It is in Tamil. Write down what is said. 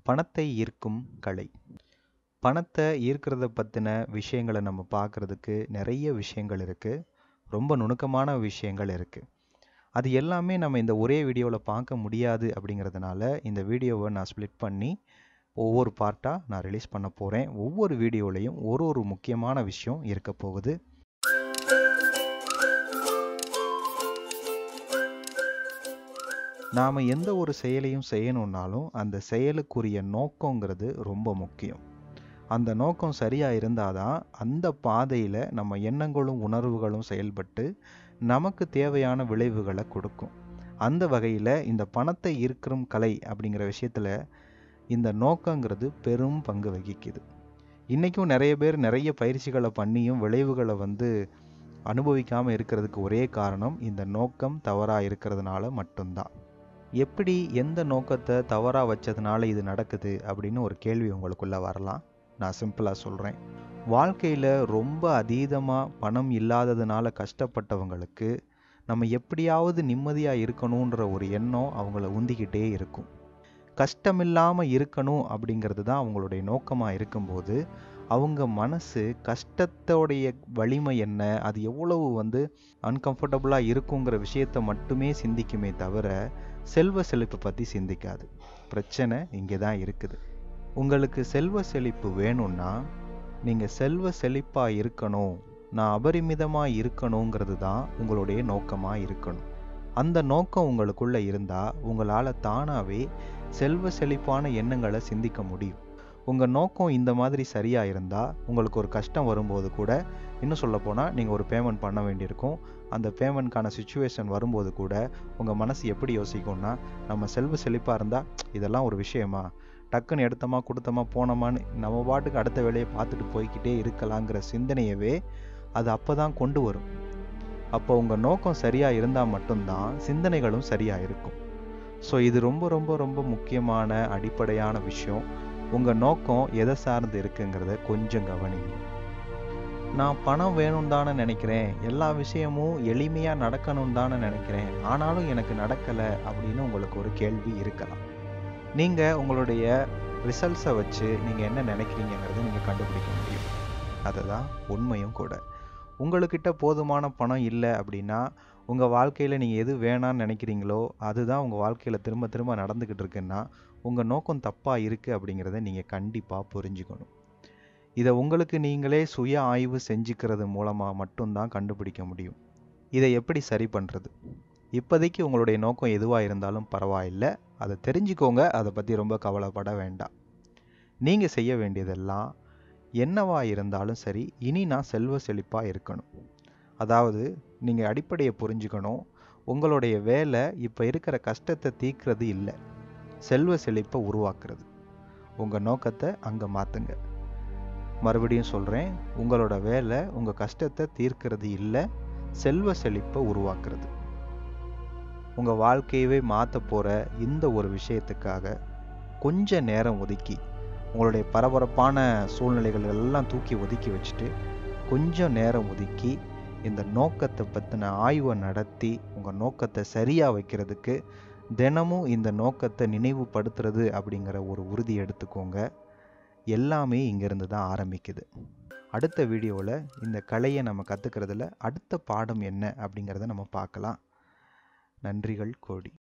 பணத்தை ஈர்க்கும் கலை பணத்தை ஈர்க்கிறத பற்றின விஷயங்களை நம்ம பார்க்குறதுக்கு நிறைய விஷயங்கள் இருக்குது ரொம்ப நுணுக்கமான விஷயங்கள் இருக்குது அது எல்லாமே நம்ம இந்த ஒரே வீடியோவில் பார்க்க முடியாது அப்படிங்கிறதுனால இந்த வீடியோவை நான் ஸ்ப்ளிட் பண்ணி ஒவ்வொரு பார்ட்டாக நான் ரிலீஸ் பண்ண போகிறேன் ஒவ்வொரு வீடியோலையும் ஒரு ஒரு முக்கியமான விஷயம் இருக்க போகுது நாம் எந்த ஒரு செயலையும் செய்யணுன்னாலும் அந்த செயலுக்குரிய நோக்கங்கிறது ரொம்ப முக்கியம் அந்த நோக்கம் சரியாக இருந்தால் தான் அந்த பாதையில் நம்ம எண்ணங்களும் உணர்வுகளும் செயல்பட்டு நமக்கு தேவையான விளைவுகளை கொடுக்கும் அந்த வகையில் இந்த பணத்தை ஈர்க்கும் கலை அப்படிங்கிற விஷயத்தில் இந்த நோக்கங்கிறது பெரும் பங்கு வகிக்குது இன்றைக்கும் நிறைய பேர் நிறைய பயிற்சிகளை பண்ணியும் விளைவுகளை வந்து அனுபவிக்காமல் இருக்கிறதுக்கு ஒரே காரணம் இந்த நோக்கம் தவறாக இருக்கிறதுனால மட்டும்தான் எப்படி எந்த நோக்கத்தை தவறாக வச்சதுனால இது நடக்குது அப்படின்னு ஒரு கேள்வி உங்களுக்குள்ளே வரலாம் நான் சிம்பிளாக சொல்கிறேன் வாழ்க்கையில் ரொம்ப அதீதமாக பணம் இல்லாததுனால கஷ்டப்பட்டவங்களுக்கு நம்ம எப்படியாவது நிம்மதியாக இருக்கணுன்ற ஒரு எண்ணம் அவங்கள உந்திக்கிட்டே இருக்கும் கஷ்டமில்லாமல் இருக்கணும் அப்படிங்கிறது தான் அவங்களுடைய நோக்கமாக இருக்கும்போது அவங்க மனசு கஷ்டத்தோடைய வலிமை என்ன அது எவ்வளவு வந்து அன்கம்ஃபர்டபுளாக இருக்குங்கிற விஷயத்த மட்டுமே சிந்திக்குமே தவிர செல்வ செழிப்பை பற்றி சிந்திக்காது பிரச்சனை இங்கே தான் இருக்குது உங்களுக்கு செல்வ செழிப்பு வேணும்னா நீங்கள் செல்வ செழிப்பாக இருக்கணும் நான் அபரிமிதமாக இருக்கணுங்கிறது தான் உங்களுடைய நோக்கமாக இருக்கணும் அந்த நோக்கம் உங்களுக்குள்ளே இருந்தால் உங்களால் தானாகவே செல்வ செழிப்பான எண்ணங்களை சிந்திக்க முடியும் உங்கள் நோக்கம் இந்த மாதிரி சரியாக இருந்தால் உங்களுக்கு ஒரு கஷ்டம் வரும்போது கூட இன்னும் சொல்லப்போனால் நீங்கள் ஒரு பேமெண்ட் பண்ண வேண்டியிருக்கும் அந்த பேமெண்ட்கான சுச்சுவேஷன் வரும்போது கூட உங்கள் மனசு எப்படி யோசிக்கும்னா நம்ம செல்வ செழிப்பாக இருந்தால் இதெல்லாம் ஒரு விஷயமா டக்குன்னு எடுத்தோமா கொடுத்தோமா போனோமான்னு நம்ம பாட்டுக்கு அடுத்த வேலையை பார்த்துட்டு போய்கிட்டே இருக்கலாங்கிற சிந்தனையவே அது அப்போ தான் கொண்டு வரும் அப்போ உங்கள் நோக்கம் சரியாக இருந்தால் மட்டும்தான் சிந்தனைகளும் சரியாக இருக்கும் ஸோ இது ரொம்ப ரொம்ப ரொம்ப முக்கியமான அடிப்படையான விஷயம் உங்கள் நோக்கம் எதை சார்ந்து இருக்குங்கிறத கொஞ்சம் கவனிங்க நான் பணம் வேணும் தானே நினைக்கிறேன் எல்லா விஷயமும் எளிமையாக நடக்கணும் தானே நினைக்கிறேன் ஆனாலும் எனக்கு நடக்கலை அப்படின்னு உங்களுக்கு ஒரு கேள்வி இருக்கலாம் நீங்கள் உங்களுடைய ரிசல்ட்ஸை வச்சு நீங்கள் என்ன நினைக்கிறீங்கிறத நீங்கள் கண்டுபிடிக்க முடியும் அதுதான் உண்மையும் கூட உங்கள்கிட்ட போதுமான பணம் இல்லை அப்படின்னா உங்கள் வாழ்க்கையில் நீங்கள் எது வேணான்னு நினைக்கிறீங்களோ அதுதான் உங்கள் வாழ்க்கையில் திரும்ப திரும்ப நடந்துக்கிட்டு இருக்குன்னா உங்கள் நோக்கம் தப்பாக இருக்குது அப்படிங்கிறத நீங்கள் கண்டிப்பாக புரிஞ்சுக்கணும் இதை உங்களுக்கு நீங்களே சுய ஆய்வு செஞ்சுக்கிறது மூலமாக மட்டும்தான் கண்டுபிடிக்க முடியும் இதை எப்படி சரி பண்ணுறது இப்போதைக்கு உங்களுடைய நோக்கம் எதுவாக இருந்தாலும் பரவாயில்லை அதை தெரிஞ்சுக்கோங்க அதை பற்றி ரொம்ப கவலைப்பட வேண்டாம் நீங்கள் செய்ய வேண்டியதெல்லாம் என்னவா இருந்தாலும் சரி இனி நான் செல்வ செழிப்பாக இருக்கணும் அதாவது நீங்கள் அடிப்படையை புரிஞ்சுக்கணும் உங்களுடைய வேலை இப்போ இருக்கிற கஷ்டத்தை தீர்க்கிறது இல்லை செல்வ செழிப்பை உருவாக்குறது உங்கள் நோக்கத்தை அங்கே மாற்றுங்க மறுபடியும் சொல்கிறேன் உங்களோட வேலை உங்கள் கஷ்டத்தை தீர்க்கிறது இல்லை செல்வ செழிப்பை உருவாக்குறது உங்கள் வாழ்க்கையவே மாற்ற போகிற இந்த ஒரு விஷயத்துக்காக கொஞ்ச நேரம் ஒதுக்கி உங்களுடைய பரபரப்பான சூழ்நிலைகள் எல்லாம் தூக்கி ஒதுக்கி வச்சுட்டு கொஞ்சம் நேரம் ஒதுக்கி இந்த நோக்கத்தை பற்றின ஆய்வை நடத்தி உங்கள் நோக்கத்தை சரியாக வைக்கிறதுக்கு தினமும் இந்த நோக்கத்தை நினைவுபடுத்துறது அப்படிங்கிற ஒரு உறுதி எடுத்துக்கோங்க எல்லாமே இங்கேருந்து தான் ஆரம்பிக்குது அடுத்த வீடியோவில் இந்த கலையை நம்ம கற்றுக்கிறதுல அடுத்த பாடம் என்ன அப்படிங்கிறத நம்ம பார்க்கலாம் நன்றிகள் கோடி